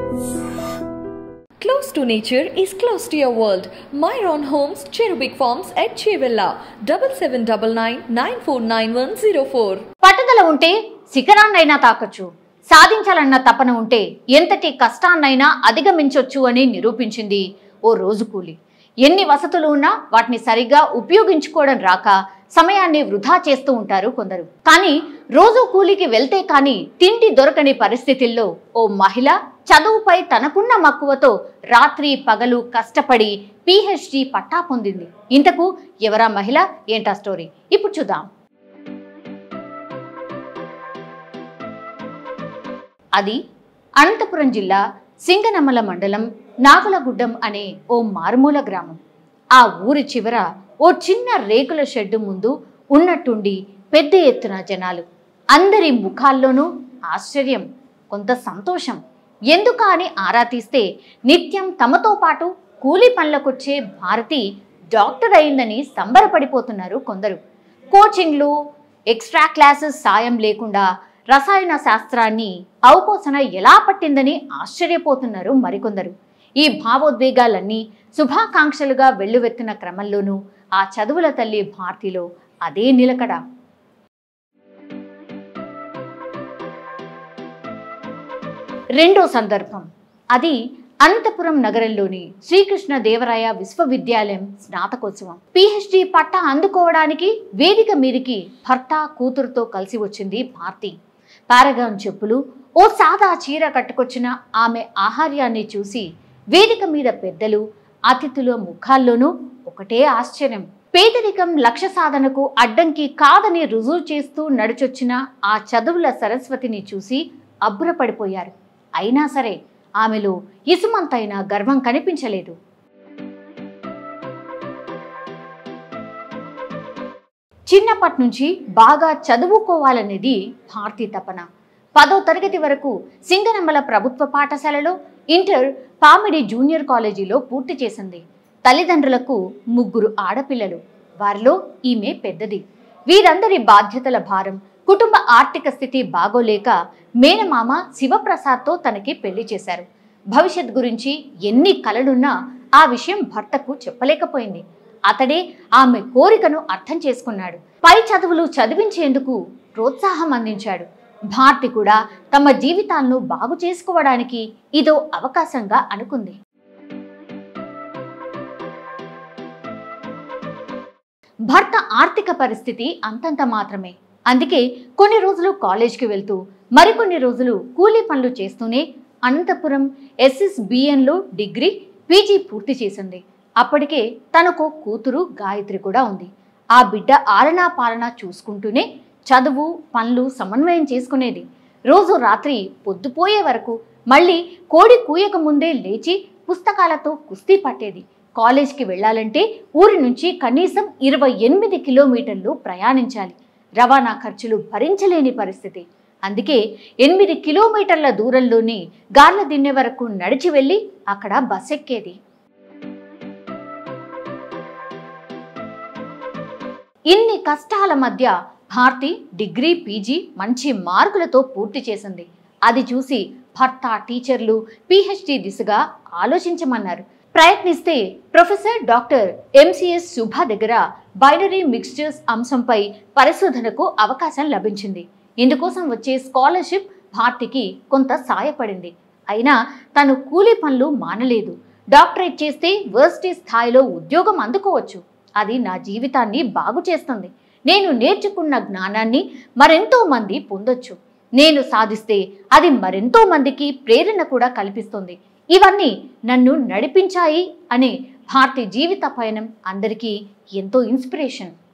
Close to nature is close to your world. Myron Homes, Cherubic Farms at Chevilla, double seven double nine nine four nine one zero four. పట్టుదల ఉంటే శిఖరాన్నైనా తాకొచ్చు సాధించాలన్న తపన ఉంటే ఎంతటి కష్టాన్నైనా అధిగమించొచ్చు అని నిరూపించింది ఓ రోజు కూలి ఎన్ని వసతులు ఉన్నా వాటిని సరిగ్గా ఉపయోగించుకోవడం రాక సమయాన్ని వృధా చేస్తూ ఉంటారు కొందరు కానీ రోజు కూలికి వెళ్తే కానీ తిండి దొరకని పరిస్థితుల్లో ఓ మహిళ చదువుపై తనకున్న మక్కువతో రాత్రి పగలు కష్టపడి పిహెచ్డి పట్టా పొందింది ఇంతకు ఎవరా మహిళ ఏంటా స్టోరీ ఇప్పుడు చూద్దాం అది అనంతపురం జిల్లా సింగనమల మండలం నాగులగుడ్డం అనే ఓ మారుమూల గ్రామం ఆ ఊరి చివర ఓ చిన్న రేకుల షెడ్డు ముందు ఉన్నట్టుండి పెద్ద ఎత్తున జనాలు అందరి ముఖాల్లోనూ ఆశ్చర్యం కొంత సంతోషం ఎందుకా అని ఆరా తీస్తే నిత్యం తమతో పాటు కూలీ పనులకొచ్చే భారతి డాక్టర్ అయిందని సంబరపడిపోతున్నారు కొందరు కోచింగ్లు ఎక్స్ట్రా క్లాసెస్ సాయం లేకుండా రసాయన శాస్త్రాన్ని అవపోసన ఎలా పట్టిందని ఆశ్చర్యపోతున్నారు మరికొందరు ఈ భావోద్వేగాలన్నీ శుభాకాంక్షలుగా వెల్లువెత్తిన క్రమంలోనూ ఆ చదువుల తల్లి భారతిలో అదే నిలకడ రెండో సందర్భం అది అనంతపురం నగరంలోని శ్రీకృష్ణ దేవరాయ విశ్వవిద్యాలయం స్నాతకోత్సవం పిహెచ్డి పట్టా అందుకోవడానికి వేదిక మీదికి భర్త కూతురుతో కలిసి వచ్చింది భారతి పారగాన్ చెప్పులు ఓ సాదా చీర కట్టుకొచ్చిన ఆమె ఆహార్యాన్ని చూసి వేదిక మీద పెద్దలు అతిథుల ముఖాల్లోనూ ఒకటే ఆశ్చర్యం పేదరికం లక్ష్య సాధనకు అడ్డంకి కాదని రుజువు చేస్తూ నడిచొచ్చిన ఆ చదువుల సరస్వతిని చూసి అబ్బురపడిపోయారు అయినా సరే ఆమెలో ఇసుమంతైన గర్వం కనిపించలేదు చిన్నప్పటి నుంచి బాగా చదువుకోవాలనేది భారతీ తపన పదో తరగతి వరకు సింగనమ్మల ప్రభుత్వ పాఠశాలలో ఇంటర్ పామిడి జూనియర్ కాలేజీలో పూర్తి చేసింది తల్లిదండ్రులకు ముగ్గురు ఆడపిల్లలు వారిలో ఈమె పెద్దది వీరందరి బాధ్యతల భారం కుటుంబ ఆర్థిక స్థితి బాగోలేక మేనమామ శివప్రసాద్తో తనకి పెళ్లి చేశారు భవిష్యత్ గురించి ఎన్ని కలలున్నా ఆ విషయం భర్తకు చెప్పలేకపోయింది అతడే ఆమె కోరికను అర్థం చేసుకున్నాడు పై చదువులు చదివించేందుకు ప్రోత్సాహం అందించాడు భారతి కూడా తమ జీవితాలను బాగు చేసుకోవడానికి ఇదో అవకాశంగా అనుకుంది భర్త ఆర్థిక పరిస్థితి అంతంత మాత్రమే అందుకే కొన్ని రోజులు కాలేజ్కి వెళ్తూ మరికొన్ని రోజులు కూలీ పనులు చేస్తూనే అనంతపురం ఎస్ఎస్బిఎన్లో డిగ్రీ పీజీ పూర్తి చేసింది అప్పటికే తనకు కూతురు గాయత్రి కూడా ఉంది ఆ బిడ్డ ఆలనా పాలన చూసుకుంటూనే చదువు పనులు సమన్వయం చేసుకునేది రోజు రాత్రి పొద్దుపోయే వరకు మళ్ళీ కోడి కూయక ముందే లేచి పుస్తకాలతో కుస్తీ పట్టేది కాలేజ్కి వెళ్ళాలంటే ఊరి నుంచి కనీసం ఇరవై ఎనిమిది కిలోమీటర్లు ప్రయాణించాలి రవాణా ఖర్చులు భరించలేని పరిస్థితి అందుకే ఎనిమిది కిలోమీటర్ల దూరంలోని గార్ల దిన్నె వరకు నడిచి వెళ్ళి అక్కడ బస్ ఎక్కేది ఇన్ని కష్టాల మధ్య భారతి డిగ్రీ పీజీ మంచి మార్కులతో పూర్తి చేసింది అది చూసి భర్త టీచర్లు పిహెచ్డి దిశగా ఆలోచించమన్నారు ప్రయత్నిస్తే ప్రొఫెసర్ డాక్టర్ ఎంసిఎస్ శుభ దగ్గర బైనరీ మిక్స్చర్స్ అంశంపై పరిశోధనకు అవకాశం లభించింది ఇందుకోసం వచ్చే స్కాలర్షిప్ భారతికి కొంత సాయపడింది అయినా తను కూలీ పనులు మానలేదు డాక్టరేట్ చేస్తే వర్సిటీ స్థాయిలో ఉద్యోగం అందుకోవచ్చు అది నా జీవితాన్ని బాగు చేస్తుంది నేను నేర్చుకున్న జ్ఞానాన్ని మరెంతో మంది పొందొచ్చు నేను సాధిస్తే అది మరెంతో మందికి ప్రేరణ కూడా కల్పిస్తుంది ఇవన్నీ నన్ను నడిపించాయి అనే భారతి జీవిత పయనం అందరికీ ఎంతో ఇన్స్పిరేషన్